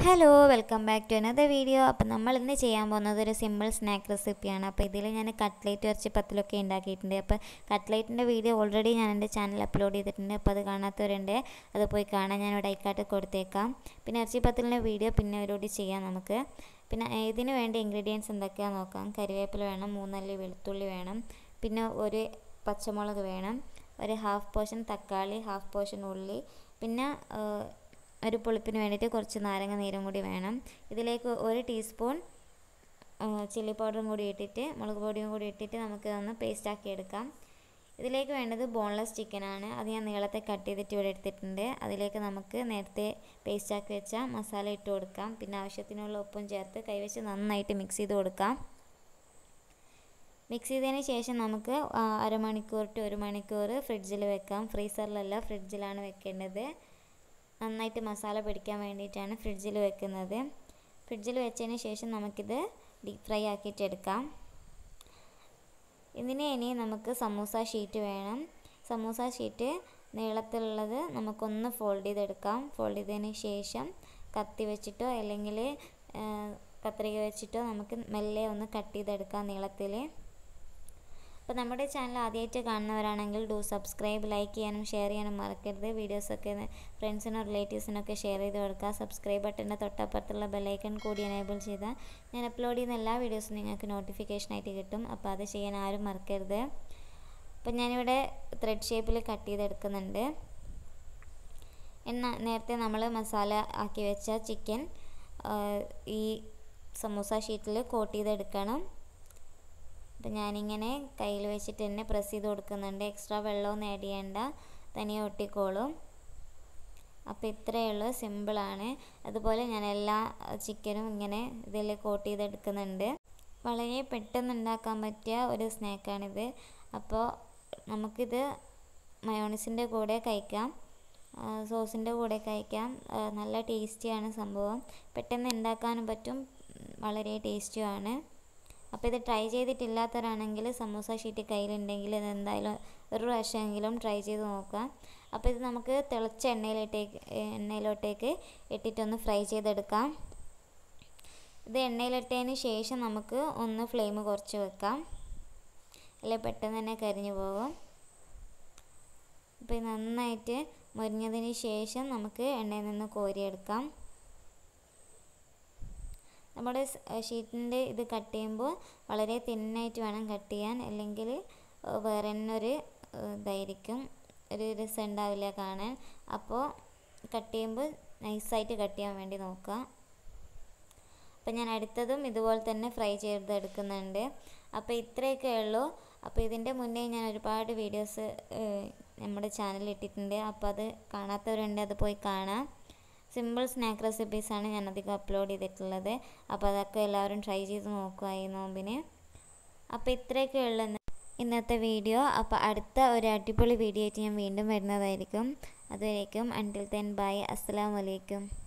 hello welcome back to another video അപ്പോൾ നമ്മൾ ഇന്ന് ചെയ്യാൻ പോകുന്നത് ഒരു സിമ്പിൾ സ്നാക്ക് റെസിപ്പിയാണ് അപ്പോൾ ഇതിൽ ഞാൻ കട്ട്ലേറ്റ് ഇറച്ചി പത്തിലൊക്കെ ഉണ്ടാക്കിയിട്ടുണ്ട് അപ്പോൾ കട്ട്ലേറ്റിൻ്റെ വീഡിയോ ഓൾറെഡി ഞാൻ എൻ്റെ ചാനൽ അപ്ലോഡ് ചെയ്തിട്ടുണ്ട് അപ്പോൾ അത് കാണാത്തവരുണ്ട് അത് പോയി കാണാൻ ഞാൻ ഇവിടെ ഐക്കാട്ട് കൊടുത്തേക്കാം പിന്നെ ഇറച്ചി പത്തിലിൻ്റെ വീഡിയോ പിന്നെ ഒരുകൂടി ചെയ്യാം നമുക്ക് പിന്നെ ഇതിന് വേണ്ട ഇൻഗ്രീഡിയൻസ് എന്തൊക്കെയാണെന്ന് നോക്കാം കരിവേപ്പില വേണം മൂന്നല്ലി വെളുത്തുള്ളി വേണം പിന്നെ ഒരു പച്ചമുളക് വേണം ഒരു ഹാഫ് പോർഷൻ തക്കാളി ഹാഫ് പോർഷൻ ഉള്ളി പിന്നെ ഒരു പുളിപ്പിന് വേണ്ടിയിട്ട് കുറച്ച് നാരങ്ങ നീരും കൂടി വേണം ഇതിലേക്ക് ഒരു ടീസ്പൂൺ ചില്ലി പൗഡറും കൂടി ഇട്ടിട്ട് മുളക് പൊടിയും കൂടി ഇട്ടിട്ട് നമുക്ക് ഒന്ന് പേസ്റ്റ് ആക്കി എടുക്കാം ഇതിലേക്ക് വേണ്ടത് ബോൺലെസ് ചിക്കനാണ് അത് ഞാൻ നീളത്തെ കട്ട് ചെയ്തിട്ട് ഇവിടെ എടുത്തിട്ടുണ്ട് അതിലേക്ക് നമുക്ക് നേരത്തെ പേസ്റ്റ് ആക്കി വെച്ച മസാല ഇട്ട് കൊടുക്കാം പിന്നെ ആവശ്യത്തിനുള്ള ഉപ്പും ചേർത്ത് കൈവച്ച് നന്നായിട്ട് മിക്സ് ചെയ്ത് കൊടുക്കാം മിക്സ് ചെയ്തതിന് ശേഷം നമുക്ക് അരമണിക്കൂർ ടു ഒരു മണിക്കൂർ ഫ്രിഡ്ജിൽ വെക്കാം ഫ്രീസറിലല്ല ഫ്രിഡ്ജിലാണ് വെക്കേണ്ടത് നന്നായിട്ട് മസാല പിടിക്കാൻ വേണ്ടിയിട്ടാണ് ഫ്രിഡ്ജിൽ വെക്കുന്നത് ഫ്രിഡ്ജിൽ വെച്ചതിന് ശേഷം നമുക്കിത് ഡീപ് ഫ്രൈ ആക്കിയിട്ട് എടുക്കാം ഇതിന് ഇനി നമുക്ക് സമൂസ ഷീറ്റ് വേണം സമൂസ ഷീറ്റ് നീളത്തിലുള്ളത് നമുക്കൊന്ന് ഫോൾഡ് ചെയ്തെടുക്കാം ഫോൾഡ് ചെയ്തതിന് ശേഷം കത്തി വെച്ചിട്ടോ അല്ലെങ്കിൽ കത്രിക വെച്ചിട്ടോ നമുക്ക് മെല്ലെ ഒന്ന് കട്ട് ചെയ്തെടുക്കാം നീളത്തിൽ അപ്പോൾ നമ്മുടെ ചാനൽ ആദ്യമായിട്ട് കാണുന്നവരാണെങ്കിൽ ഡു സബ്സ്ക്രൈബ് ലൈക്ക് ചെയ്യാനും ഷെയർ ചെയ്യാനും മറക്കരുത് വീഡിയോസൊക്കെ ഫ്രണ്ട്സിനും റിലേറ്റീവ്സിനൊക്കെ ഷെയർ ചെയ്ത് കൊടുക്കുക സബ്സ്ക്രൈബ് ബട്ടൻ്റെ തൊട്ടപ്പുറത്തുള്ള ബെല്ലൈക്കൺ കൂടി എനേബിൾ ചെയ്താൽ ഞാൻ അപ്ലോഡ് ചെയ്യുന്ന എല്ലാ വീഡിയോസും നിങ്ങൾക്ക് നോട്ടിഫിക്കേഷനായിട്ട് കിട്ടും അപ്പോൾ അത് ചെയ്യാൻ ആരും മറക്കരുത് അപ്പോൾ ഞാനിവിടെ ത്രെഡ് ഷേപ്പിൽ കട്ട് ചെയ്തെടുക്കുന്നുണ്ട് എന്നാൽ നേരത്തെ നമ്മൾ മസാല ആക്കി വെച്ച ചിക്കൻ ഈ സമൂസ ഷീറ്റിൽ കോട്ട് ചെയ്തെടുക്കണം അപ്പം ഞാനിങ്ങനെ കയ്യിൽ വെച്ചിട്ട് തന്നെ പ്രസ് ചെയ്ത് കൊടുക്കുന്നുണ്ട് എക്സ്ട്രാ വെള്ളമൊന്നും ആഡ് ചെയ്യേണ്ട തനിയെ ഒട്ടിക്കോളും അപ്പോൾ ഇത്രയേ ഉള്ളൂ സിമ്പിളാണ് അതുപോലെ ഞാൻ എല്ലാ ചിക്കനും ഇങ്ങനെ ഇതിൽ കോട്ട് ചെയ്തെടുക്കുന്നുണ്ട് വളരെ പെട്ടെന്ന് ഉണ്ടാക്കാൻ പറ്റിയ ഒരു സ്നാക്കാണിത് അപ്പോൾ നമുക്കിത് മയോണിസിൻ്റെ കൂടെ കഴിക്കാം സോസിൻ്റെ കൂടെ കഴിക്കാം നല്ല ടേസ്റ്റിയാണ് സംഭവം പെട്ടെന്ന് ഉണ്ടാക്കാനും പറ്റും വളരെ ടേസ്റ്റിയുമാണ് അപ്പോൾ ഇത് ട്രൈ ചെയ്തിട്ടില്ലാത്തവരാണെങ്കിൽ സമൂസ ഷീറ്റ് കയ്യിലുണ്ടെങ്കിൽ ഇത് എന്തായാലും ഒരു പ്രാവശ്യമെങ്കിലും ട്രൈ ചെയ്ത് നോക്കുക അപ്പോൾ ഇത് നമുക്ക് തിളച്ച എണ്ണയിലോട്ടേക്ക് എണ്ണയിലോട്ടേക്ക് ഇട്ടിട്ടൊന്ന് ഫ്രൈ ചെയ്തെടുക്കാം ഇത് എണ്ണയിലിട്ടതിന് ശേഷം നമുക്ക് ഒന്ന് ഫ്ലെയിം കുറച്ച് വെക്കാം അല്ലെ പെട്ടെന്ന് തന്നെ കരിഞ്ഞു പോകും അപ്പോൾ നന്നായിട്ട് മുരിഞ്ഞതിന് ശേഷം നമുക്ക് എണ്ണയിൽ നിന്ന് കോരിയെടുക്കാം നമ്മുടെ ഷീറ്റിൻ്റെ ഇത് കട്ട് ചെയ്യുമ്പോൾ വളരെ തിന്നായിട്ട് വേണം കട്ട് ചെയ്യാൻ അല്ലെങ്കിൽ വേറെ തന്നെ ഒരു ഇതായിരിക്കും ഒരു രസം ഉണ്ടാവില്ല കാണാൻ അപ്പോൾ കട്ട് ചെയ്യുമ്പോൾ നൈസായിട്ട് കട്ട് ചെയ്യാൻ വേണ്ടി നോക്കുക അപ്പോൾ ഞാൻ അടുത്തതും ഇതുപോലെ തന്നെ ഫ്രൈ ചെയ്തെടുക്കുന്നുണ്ട് അപ്പോൾ ഇത്രയൊക്കെ ഉള്ളൂ അപ്പോൾ ഇതിൻ്റെ മുന്നേ ഞാൻ ഒരുപാട് വീഡിയോസ് നമ്മുടെ ചാനലിൽ ഇട്ടിട്ടുണ്ട് അപ്പോൾ അത് കാണാത്തവരുണ്ട് അത് പോയി കാണാം സിമ്പിൾ സ്നാക്ക് റെസിപ്പീസാണ് ഞാൻ അധികം അപ്ലോഡ് ചെയ്തിട്ടുള്ളത് അപ്പോൾ അതൊക്കെ എല്ലാവരും ട്രൈ ചെയ്ത് നോക്കുക ഈ നോമ്പിന് അപ്പോൾ ഇത്രയൊക്കെ ഉള്ള ഇന്നത്തെ വീഡിയോ അപ്പോൾ അടുത്ത ഒരു അടിപൊളി വീഡിയോ ആയിട്ട് ഞാൻ വീണ്ടും വരുന്നതായിരിക്കും അതുവരേക്കും അൻറ്റിൽ തെൻ ബൈ അസ്സാം വലൈക്കും